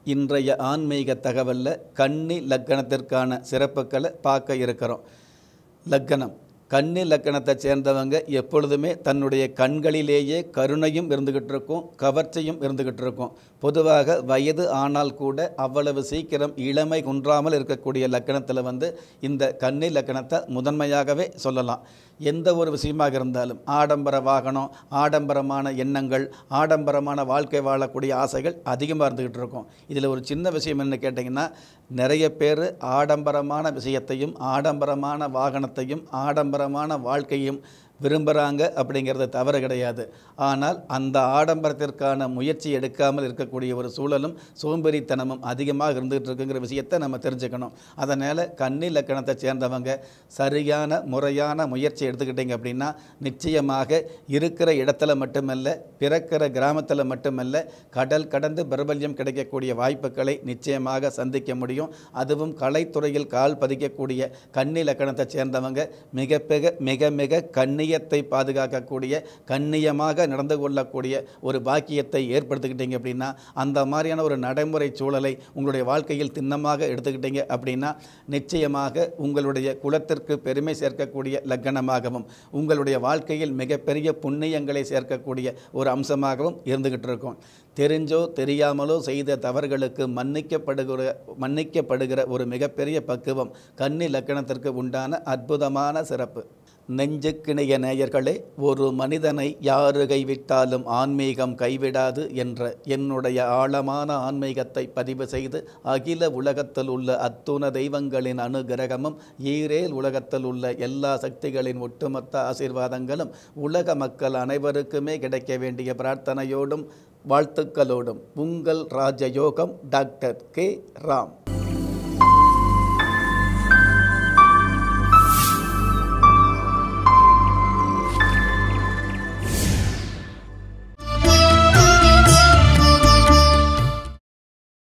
இன்றைய ஆன்மீக தகவலில் கன்னி லக்கணத்திற்கான சிறப்புகளை பார்க்க இருக்கிறோம் லக்கணம் கன்னி லக்கணத்தை சேர்ந்தவங்க எப்பொழுதுமே தன்னுடைய கண்களிலேயே கருணையும் இருந்துகிட்டு இருக்கும் கவர்ச்சியும் இருந்துகிட்டு இருக்கும் பொதுவாக வயது ஆனால் கூட அவ்வளவு சீக்கிரம் இளமை குன்றாமல் இருக்கக்கூடிய லக்கணத்தில் வந்து இந்த கன்னி லக்கணத்தை முதன்மையாகவே சொல்லலாம் எந்த ஒரு விஷயமாக இருந்தாலும் ஆடம்பர வாகனம் ஆடம்பரமான எண்ணங்கள் ஆடம்பரமான வாழ்க்கை வாழக்கூடிய ஆசைகள் அதிகமாக இருந்துக்கிட்டு இருக்கும் இதில் ஒரு சின்ன விஷயம் என்ன கேட்டிங்கன்னா நிறைய பேர் ஆடம்பரமான விஷயத்தையும் ஆடம்பரமான வாகனத்தையும் ஆடம்பரமான வாழ்க்கையும் விரும்புகிறாங்க அப்படிங்கிறது தவறு கிடையாது ஆனால் அந்த ஆடம்பரத்திற்கான முயற்சி எடுக்காமல் இருக்கக்கூடிய ஒரு சூழலும் சோம்பேறித்தனமும் அதிகமாக இருந்துகிட்டு இருக்குங்கிற விஷயத்தை நம்ம தெரிஞ்சுக்கணும் அதனால் கன்னி லக்கணத்தை சேர்ந்தவங்க சரியான முறையான முயற்சி எடுத்துக்கிட்டிங்க அப்படின்னா நிச்சயமாக இருக்கிற இடத்துல மட்டுமல்ல பிறக்கிற கிராமத்தில் மட்டுமல்ல கடல் கடந்து பிரபல்யம் கிடைக்கக்கூடிய வாய்ப்புகளை நிச்சயமாக சந்திக்க முடியும் அதுவும் கலைத்துறையில் கால் பதிக்கக்கூடிய கன்னி லக்கணத்தை சேர்ந்தவங்க மிக மிக மிக மிக கண்ணியத்தை பாதுகாக்கக்கூடிய கண்ணியமாக நடந்து கொள்ளக்கூடிய ஒரு பாக்கியத்தை ஏற்படுத்திக்கிட்டீங்க அப்படின்னா அந்த மாதிரியான ஒரு நடைமுறை சூழலை உங்களுடைய வாழ்க்கையில் திண்ணமாக எடுத்துக்கிட்டீங்க அப்படின்னா நிச்சயமாக உங்களுடைய குலத்திற்கு பெருமை சேர்க்கக்கூடிய லக்கணமாகவும் உங்களுடைய வாழ்க்கையில் மிகப்பெரிய புண்ணியங்களை சேர்க்கக்கூடிய ஒரு அம்சமாகவும் இருந்துகிட்டு இருக்கும் தெரிஞ்சோ தெரியாமலோ செய்த தவறுகளுக்கு மன்னிக்கப்படுகிற மன்னிக்கப்படுகிற ஒரு மிகப்பெரிய பக்குவம் கன்னி லக்கணத்திற்கு உண்டான அற்புதமான சிறப்பு நெஞ்சுக்கிணைய நேயர்களே ஒரு மனிதனை யாரு கைவிட்டாலும் ஆன்மீகம் கைவிடாது என்ற என்னுடைய ஆழமான ஆன்மீகத்தை பதிவு செய்து அகில உலகத்தில் உள்ள அத்துண தெய்வங்களின் அனுகிரகமும் ஈரேல் உலகத்தில் உள்ள எல்லா சக்திகளின் ஒட்டுமொத்த ஆசீர்வாதங்களும் உலக மக்கள் அனைவருக்குமே கிடைக்க வேண்டிய பிரார்த்தனையோடும் வாழ்த்துக்களோடும் உங்கள் ராஜயோகம் டாக்டர் கே ராம்